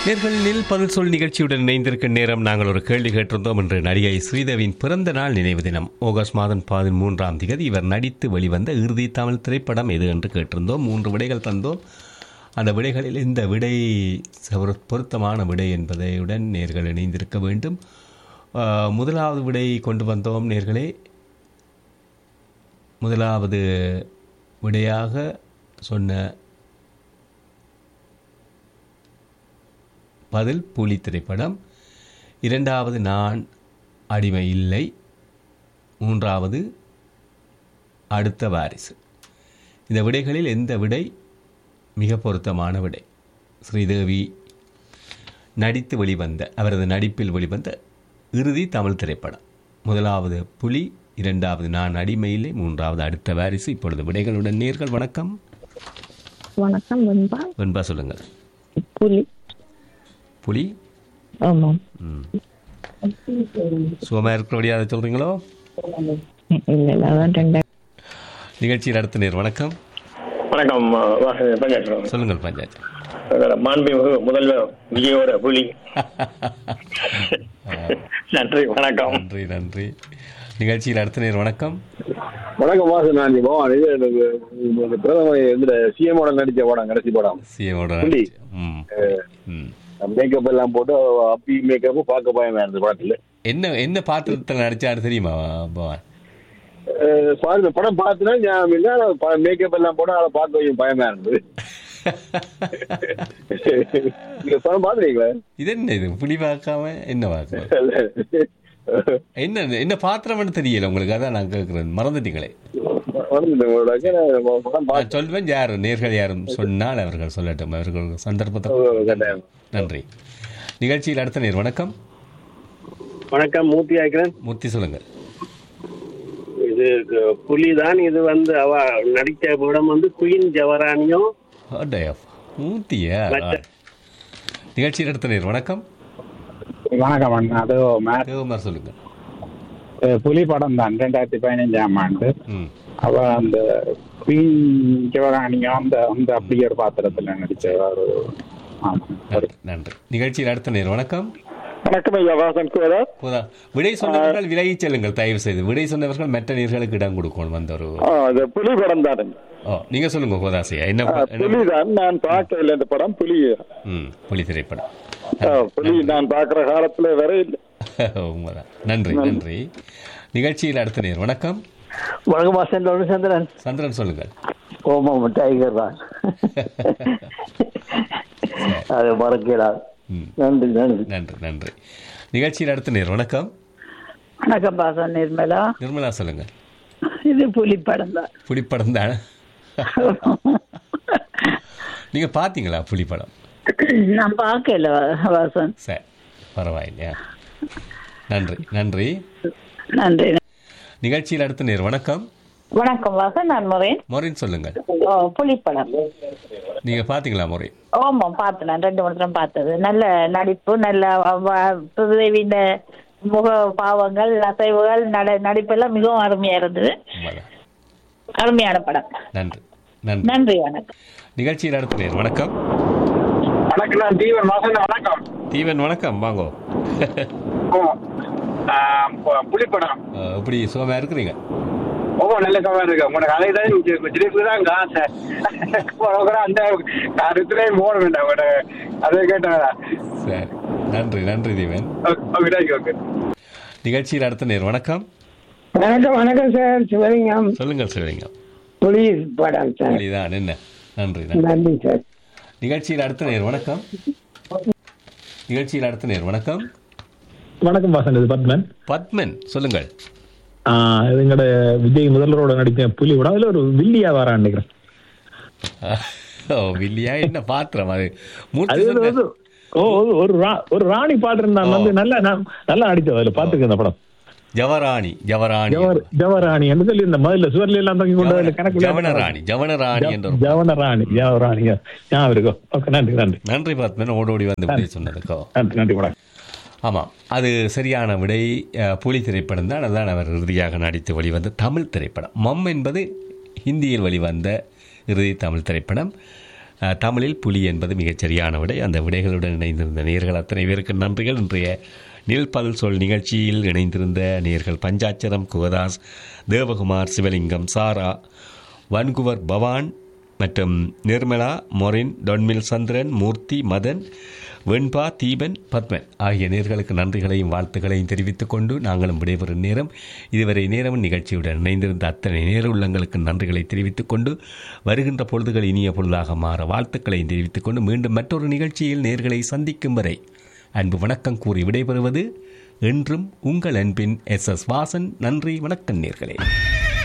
நேர்களில் பதில் சொல் நிகழ்ச்சியுடன் இணைந்திருக்கும் நேரம் நாங்கள் ஒரு கேள்வி கேட்டிருந்தோம் என்று நடிகை ஸ்ரீதேவியின் பிறந்த நாள் நினைவு தினம் ஆகஸ்ட் மாதம் பதிமூன்றாம் தேதி இவர் நடித்து வெளிவந்த இறுதி தமிழ் திரைப்படம் எது என்று கேட்டிருந்தோம் மூன்று விடைகள் தந்தோம் அந்த விடைகளில் இந்த விடை ஒரு பொருத்தமான விடை என்பதையுடன் நேர்கள் இணைந்திருக்க வேண்டும் ஆஹ், முதலாவது விடை கொண்டு வந்தோம் நேர்களே முதலாவது விடையாக சொன்ன பதில் புலி திரைப்படம் இரண்டாவது நான் அடிமை இல்லை மூன்றாவது அடுத்த வாரிசு இந்த விடைகளில் எந்த விடை மிக பொருத்தமான விடை ஸ்ரீதேவி நடித்து வெளிவந்த அவரது நடிப்பில் வெளிவந்த இறுதி தமிழ் திரைப்படம் முதலாவது புலி இரண்டாவது நான் அடிமை இல்லை மூன்றாவது அடுத்த வாரிசு இப்பொழுது விடைகளுடன் நேர்கள் வணக்கம் வணக்கம் வெண்பா வெண்பா சொல்லுங்கள் புலி புலி ஆமாம் ம் சுகமாக இருக்கிறபடியாக அதை சொல்கிறீங்களோ இல்ல இல்ல அதான் ரெண்டாயிரம் நிகழ்ச்சியில் அடுத்த நேர் வணக்கம் வணக்கம் வாசன் பஞ்சாயத்து சொல்லுங்கள் பஞ்சாயத்து மாண்புமிகு முதல்வர் விஜயோட புலி நன்றி வணக்கம் நன்றி நன்றி நிகழ்ச்சியில் அடுத்த நேர் வணக்கம் வணக்கம் வாசன் நான் பவான் இது எனக்கு இந்த பிரதம இந்த சிஎமோட நடிச்ச படம் கடைசி படம் சிஎமோட புலி. ம் ம் மேக்கப் எல்லாம் போட்டு அப்பி மேக்கப் பார்க்க பயமா இருந்தது படத்துல என்ன என்ன பாத்திரத்தில் நடிச்சாரு தெரியுமா பவான் அஹ் பாருங்க படம் பார்த்துனா ஞாபகம் இல்லை மேக்கப் எல்லாம் போட்டு அதை பார்க்க கொஞ்சம் பயமா இருந்தது நீங்க படம் பாத்துறீங்களா இது என்ன இது புலி பார்க்காம என்ன பார்க்காம என்ன என்ன பாத்திரம்னு தெரியல உங்களுக்கு அதான் நான் கேட்குறேன் மறந்துட்டீங்களே வந்துட்டு உங்களோட படம் நான் பார்த்து சொல்வேன் யார் நேர்கள் யாரும் சொன்னால் அவர்கள் சொல்லட்டும் அவர்கள் சந்தர்ப்பத்தை கட்டாயம். நன்றி நிகழ்ச்சியில் அடுத்த நேர் வணக்கம் வணக்கம் மூர்த்தி ஆக்கிறேன் மூர்த்தி சொல்லுங்கள் இது க- புலிதான் இது வந்து அவ நடித்த படம் வந்து குயின் ஜவரானியும் மூர்த்தியா மற்ற- நிகழ்ச்சியில் அடுத்த நேர் வணக்கம் வணக்கம் அண்ணா அது மே- தேவமார் சொல்லுங்கள் அஹ் புலி படம் தான் ரெண்டாயிரத்தி பதினஞ்சாம் ஆண்டு ம் அவ அந்த குயின் சிவகாணியும் அந்த அந்த அப்படி ஒரு பாத்திரத்துல நடிச்ச ஒரு ஆமா ஒரு நன்றி நன்றி நிகழ்ச்சியில் அடுத்த நேர் வணக்கம் வணக்கம் ஐயா வாசன் கோதா போதா விடை சொன்னவர்கள் விலகிச் செல்லுங்கள் தயவு செய்து விடை சொன்னவர்கள் மற்ற நேர்களுக்கு இடம் கொடுக்கணும் அந்த ஒரு அது புலி படம் தான் ஓ நீங்க சொல்லுங்க கோதாசியா என்ன என்ன- புலி தான் நான் பார்க்கல இந்த படம் புலி ம் புலி திரைப்படம் புலி நான் பார்க்குற காலத்துல வர இல்லை உண்மைதான் நன்றி நன்றி நிகழ்ச்சியில் அடுத்த நேர் வணக்கம் வணக்கம் வாசன் சந்திரன் சந்திரன் சொல்லுங்கள் ஓமாம் டைகர் தான் அது மறக்கிறார் ம் நன்றி நன்றி நன்றி நன்றி நிகழ்ச்சியில் அடுத்த நேர் வணக்கம் வணக்கம் பாசன் நிர்மலா நிர்மலா சொல்லுங்க இது புலி படம் தான் புலிப்படம் தான் நீங்க பாத்தீங்களா புலிப்படம் நான் பார்க்கல வாசன் சரி பரவாயில்லையா நன்றி நன்றி நன்றி நிகழ்ச்சியில் அடுத்த நேர் வணக்கம் வணக்கம் வாசன் நான் முறையன் மொரின் சொல்லுங்கள் புலிப்படம் நீங்க பாத்தீங்களா மொரி ஆமாம் பார்த்தேன் நான் ரெண்டு மூணு தரம் பார்த்தது நல்ல நடிப்பு நல்ல புதுதேவியின் முக பாவங்கள் அசைவுகள் நட நடிப்பெல்லாம் மிகவும் அருமையா இருந்தது உண்மைதான் அருமையான படம் நன்றி நன்றி நன்றி வணக்கம் நிகழ்ச்சியில் அடுத்த நேர் வணக்கம் வணக்கம் நான் தீவன் வாசன் வணக்கம் தீவன் வணக்கம் வாங்கோ புலிப்படம் அஹ், எப்படி சுகமா இருக்கிறீங்க ஓ நல்ல கவனம் இருக்கு உனக்கு அதை தான் திடீர்னு தான் காசை போகிற அந்த கருத்துலேயும் போட வேண்டாம் உங்களோட அதை கேட்டா சரி நன்றி நன்றி தீவன் ஓகே தேங்க்யூ ஓகே நிகழ்ச்சியில் அடுத்த நேர் வணக்கம் வணக்கம் வணக்கம் சார் சிவலிங்கம் சொல்லுங்கள் சிவலிங்க புலி படம் சார் புலிதான் என்ன நன்றி நன்றி நன்றி சார் நிகழ்ச்சியில் அடுத்த நேர் வணக்கம் நிகழ்ச்சியில் அடுத்த நேர் வணக்கம் வணக்கம் வாசன் இது பத்மன் பத்மன் சொல்லுங்கள் ஆஹ் இது எங்கட விஜய் முதல்வரோட நடித்த புலி படம் அதுல ஒரு வில்லியா வரான் நினைக்கிறேன் ஓ வில்லியா என்ன பாத்திரம் அது மூர்த்தி அது சொன்ன- வந்து ஓ ஒரு- ஒரு ரா- ஒரு ராணி பாட்டு இருந்தான் வந்து நல்லா நான் நல்லா நடிச்சது அதுல பாத்துக்க இந்த படம் ஜவராணி ஜவராணி ஜவர் ஜவராணி என்று சொல்லி இந்த முதல்ல சுவர்ல எல்லாம் தூக்கி கொண்டு அதுல கணக்கு ஜவனராணி ஜவனராணி என்ற ஒரு ஜவனராணி ஜவராணி ஞாபகம் இருக்கும் ஓகே நன்றி நன்றி நன்றி பத்மன் ஓடோடி வந்து விடை சொன்னதுக்கோ நன்றி நன்றி வணக்கம் ஆமாம் அது சரியான விடை அஹ், புலி திரைப்படம் தான் அதுதான் அவர் இறுதியாக நடித்து வெளிவந்த தமிழ் திரைப்படம் மம் என்பது ஹிந்தியில் வெளிவந்த இறுதி தமிழ் திரைப்படம் அஹ், தமிழில் புலி என்பது மிகச் சரியான விடை அந்த விடைகளுடன் இணைந்திருந்த நேர்கள் அத்தனை பேருக்கு நன்றிகள் இன்றைய நில்பல் சொல் நிகழ்ச்சியில் இணைந்திருந்த நேர்கள் பஞ்சாட்சரம் குகதாஸ் தேவகுமார் சிவலிங்கம் சாரா வன்குவர் பவான் மற்றும் நிர்மலா மொரின் டொன்மில் சந்திரன் மூர்த்தி மதன் வெண்பா தீபன் பத்மன் ஆகிய நேர்களுக்கு நன்றிகளையும் வாழ்த்துக்களையும் தெரிவித்துக் கொண்டு நாங்களும் விடைபெறும் நேரம் இதுவரை நேரமும் நிகழ்ச்சியுடன் இணைந்திருந்த அத்தனை நேர உள்ளங்களுக்கு நன்றிகளை தெரிவித்துக் கொண்டு வருகின்ற பொழுதுகள் இனிய பொழுதாக மாற வாழ்த்துக்களையும் தெரிவித்துக் கொண்டு மீண்டும் மற்றொரு நிகழ்ச்சியில் நேர்களை சந்திக்கும் வரை அன்பு வணக்கம் கூறி விடைபெறுவது என்றும் உங்கள் அன்பின் எஸ் எஸ் வாசன் நன்றி வணக்கம் நேர்களே